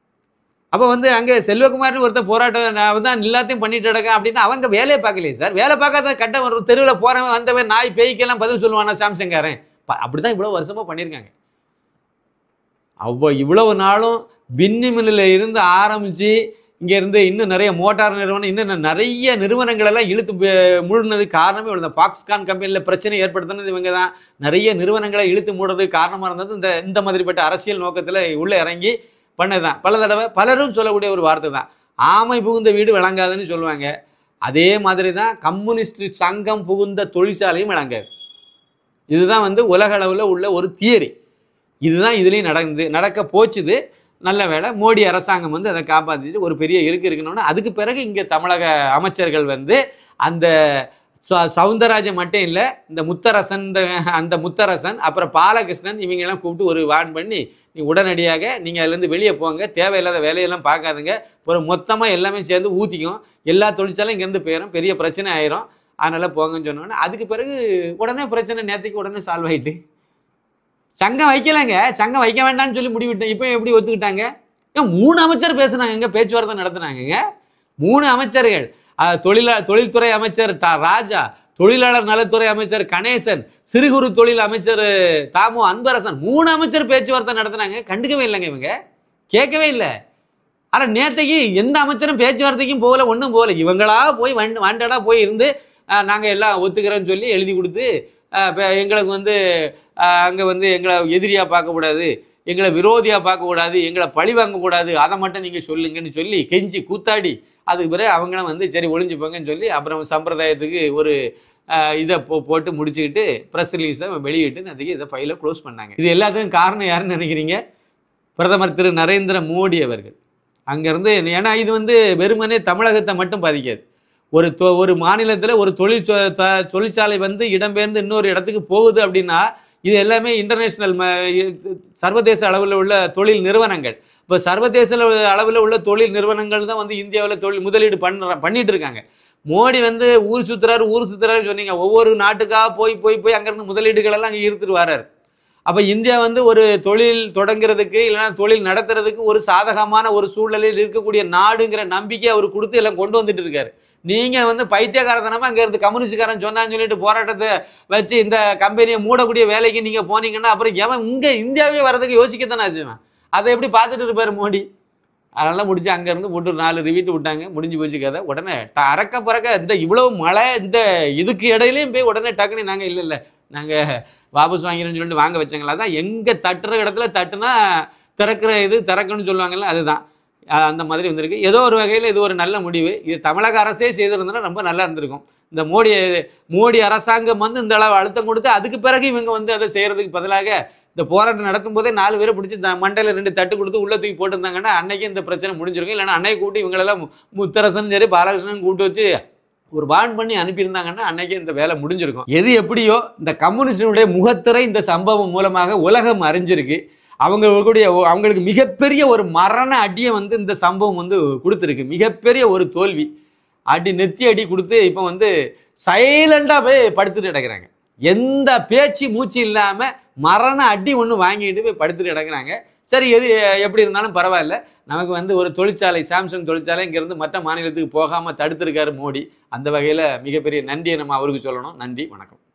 அப்போ வந்து அங்கே செல்வகுமார்னு ஒருத்தன் போராட்டம் நான் தான் எல்லாத்தையும் பண்ணிட்டு கிடக்கேன் அப்படின்னு அவங்க வேலையை பார்க்கலையே சார் வேலை பார்க்காத கட்டம் ஒரு தெருவில் போகிறவன் வந்தவன் நாய் பேய்க்கெல்லாம் பதில் சொல்லுவானா சாம்சங்காரன் ப- அப்படிதான் இவ்வளோ வருஷமாக பண்ணியிருக்காங்க அவ்வளோ இவ்வளவு நாளும் பின்னி மில்லில் இருந்து ஆரம்பித்து இங்க இருந்து இன்னும் நிறைய மோட்டார் நிறுவனம் இன்னும் நிறைய நிறுவனங்கள் எல்லாம் இழுத்து பே- மூடினதுக்கு காரணமே இவ்வளோ பாக்ஸ்கான் கம்பெனியில் பிரச்சனை ஏற்படுத்தினது இவங்க தான் நிறைய நிறுவனங்களை இழுத்து மூடுறதுக்கு காரணமாக இருந்தது இந்த இந்த மாதிரிப்பட்ட அரசியல் நோக்கத்தில் உள்ளே இறங்கி பண்ணதுதான் பல தடவை பலரும் சொல்லக்கூடிய ஒரு வார்த்தை தான் ஆமை புகுந்த வீடு விளங்காதுன்னு சொல்லுவாங்க அதே மாதிரி தான் கம்யூனிஸ்ட் சங்கம் புகுந்த தொழிற்சாலையும் விளங்காது இதுதான் வந்து உலக அளவில் உள்ள ஒரு தியரி இதுதான் இதுலேயும் நடந்து நடக்க போச்சுது நல்ல வேளை மோடி அரசாங்கம் வந்து அதை காப்பாற்றிட்டு ஒரு பெரிய இருக்கு இருக்கணும்னா அதுக்கு பிறகு இங்கே தமிழக அமைச்சர்கள் வந்து அந்த ச- சவுந்தரராஜன் மட்டும் இல்லை இந்த முத்தரசன் இந்த அந்த முத்தரசன் அப்புறம் பாலகிருஷ்ணன் இவங்கெல்லாம் கூப்பிட்டு ஒரு வான் பண்ணி நீ உடனடியாக நீங்கள் அதுலேருந்து வெளியே போங்க தேவையில்லாத வேலையெல்லாம் பார்க்காதுங்க ஒரு மொத்தமாக எல்லாமே சேர்ந்து ஊற்றிக்கும் எல்லா தொழிற்சாலையும் இங்கேருந்து போயிடும் பெரிய பிரச்சனை ஆயிரும் அதனால் போங்கன்னு சொன்னோன்னே அதுக்கு பிறகு உடனே பிரச்சனை நேற்றுக்கு உடனே சால்வ் ஆயிட்டு சங்கம் வைக்கலைங்க சங்கம் வைக்க வேண்டாம்னு சொல்லி முடிவிட்டேன் இப்போ எப்படி ஒத்துக்கிட்டாங்க ஏன் மூணு அமைச்சர் பேசுனாங்க பேச்சுவார்த்தை நடத்துனாங்கங்க மூணு அமைச்சர்கள் அஹ், தொழிலா தொழில்துறை அமைச்சர் ட ராஜா தொழிலாளர் நலத்துறை அமைச்சர் கணேசன் சிறு குறு தொழில் அமைச்சர் தாமு அன்பரசன் மூணு அமைச்சர் பேச்சுவார்த்தை நடத்துனாங்க கண்டுக்கவே இல்லைங்க இவங்க கேட்கவே இல்லை ஆனால் நேத்தைக்கு எந்த அமைச்சரும் பேச்சுவார்த்தைக்கும் போகல ஒன்றும் போகல இவங்களா போய் வண்ட் வாண்டடாக போய் இருந்து நாங்கள் எல்லாம் ஒத்துக்கிறோன்னு சொல்லி எழுதி கொடுத்து அஹ், இப்ப எங்களுக்கு வந்து அங்கே வந்து எங்களை எதிரியாக பார்க்கக்கூடாது எங்களை விரோதியாக பார்க்கக்கூடாது எங்களை பழி வாங்கக்கூடாது அதை மட்டும் நீங்கள் சொல்லுங்கன்னு சொல்லி கெஞ்சி கூத்தாடி அதுக்கு பிறகு அவங்களும் வந்து சரி ஒளிஞ்சுப்போங்கன்னு சொல்லி அப்புறம் சம்பிரதாயத்துக்கு ஒரு அஹ், இதை போ போட்டு முடிச்சுக்கிட்டு ப்ரெஸ் ரிலீஸை வெளியிட்டு அதுக்கு இதை ஃபைலை க்ளோஸ் பண்ணாங்க இது எல்லாத்துக்கும் காரணம் யாருன்னு நினைக்கிறீங்க பிரதமர் திரு நரேந்திர மோடி அவர்கள் அங்கேருந்து ஏன்னா இது வந்து வெறுமனே தமிழகத்தை மட்டும் பாதிக்காது ஒரு தொ ஒரு மாநிலத்தில் ஒரு தொழில் சொ- த- தொழிற்சாலை வந்து இடம்பெயர்ந்து இன்னொரு இடத்துக்கு போகுது அப்படின்னா இது எல்லாமே இன்டர்நேஷ்னல் சர்வதேச அளவில் உள்ள தொழில் நிறுவனங்கள் இப்போ சர்வதேச அளவில் உள்ள தொழில் நிறுவனங்கள் தான் வந்து இந்தியாவில் தொழில் முதலீடு பண்ண பண்ணிட்டு இருக்காங்க மோடி வந்து ஊர் சுத்துறாரு ஊர் சுத்துறாரு சொன்னீங்க ஒவ்வொரு நாட்டுக்காக போய் போய் போய் அங்கேருந்து முதலீடுகள் எல்லாம் அங்கே ஈர்த்துட்டு வராரு அப்போ இந்தியா வந்து ஒரு தொழில் தொடங்குறதுக்கு இல்லைன்னா தொழில் நடத்துறதுக்கு ஒரு சாதகமான ஒரு சூழ்நிலையில் இருக்கக்கூடிய நாடுங்கிற நம்பிக்கை அவர் கொடுத்து எல்லாம் கொண்டு வந்துட்டு இருக்காரு நீங்கள் வந்து பைத்தியக்காரத்தனமாக அங்கே இருந்து கம்யூனிஸ்ட்காரன் சொன்னான்னு சொல்லிட்டு போராட்டத்தை வச்சு இந்த கம்பெனியை மூடக்கூடிய வேலைக்கு நீங்கள் போனீங்கன்னா அப்புறம் எவன் இங்கே இந்தியாவே வர்றதுக்கு யோசிக்கத்தானே செய்வான் அதை எப்படி பார்த்துட்டு இருப்பார் மோடி அதெல்லாம் முடிச்சு அங்கேருந்து போட்டு ஒரு நாலு ரிவீட்டு விட்டாங்க முடிஞ்சு போச்சு கதை உடனே ட- அறக்க பறக்க இந்த இவ்வளவு மழை இந்த இதுக்கு இடையிலையும் போய் உடனே டக்குன்னு நாங்கள் இல்லை இல்லை நாங்கள் வாபஸ் வாங்கிறோம்னு சொல்லிட்டு வாங்க வச்சாங்களா தான் எங்கே தட்டுற இடத்துல தட்டுனா திறக்கிற இது திறக்கணும்னு சொல்லுவாங்கல்ல அதுதான் அஹ் அந்த மாதிரி வந்திருக்கு ஏதோ ஒரு வகையில் இது ஒரு நல்ல முடிவு இது தமிழக அரசே செய்திருந்தனா ரொம்ப நல்லா இருந்திருக்கும் இந்த மோடி மோடி அரசாங்கம் வந்து இந்த அளவு அழுத்தம் கொடுத்து அதுக்கு பிறகு இவங்க வந்து அதை செய்கிறதுக்கு பதிலாக இந்த போராட்டம் நடத்தும் போதே நாலு பேரை பிடிச்சி த- மண்டையில ரெண்டு தட்டு கொடுத்து உள்ள தூக்கி போட்டிருந்தாங்கன்னா அன்னைக்கு இந்த பிரச்சனை முடிஞ்சிருக்கும் இல்லைன்னா அன்னைக்கு கூட்டி இவங்களெல்லாம் மு- முத்தரசன் சரி பாலகிருஷ்ணன் கூட்டு வச்சு ஒரு வான் பண்ணி அனுப்பியிருந்தாங்கன்னா அன்னைக்கு இந்த வேலை முடிஞ்சிருக்கும் எது எப்படியோ இந்த கம்யூனிஸ்டினுடைய முகத்திரை இந்த சம்பவம் மூலமாக உலகம் அறிஞ்சிருக்கு அவங்களுடைய அவங்களுக்கு மிகப்பெரிய ஒரு மரண அடியை வந்து இந்த சம்பவம் வந்து கொடுத்துருக்கு மிகப்பெரிய ஒரு தோல்வி அடி நெத்தி அடி கொடுத்து இப்போ வந்து சைலண்டாக போய் படுத்துட்டு கிடக்குறாங்க எந்த பேச்சு மூச்சு இல்லாமல் மரண அடி ஒன்று வாங்கிட்டு போய் படுத்துட்டு கிடக்குறாங்க சரி எது எப்படி இருந்தாலும் பரவாயில்ல நமக்கு வந்து ஒரு தொழிற்சாலை சாம்சங் தொழிற்சாலை இங்கேருந்து மற்ற மாநிலத்துக்கு போகாமல் தடுத்திருக்காரு மோடி அந்த வகையில் மிகப்பெரிய நன்றியை நம்ம அவருக்கு சொல்லணும் நன்றி வணக்கம்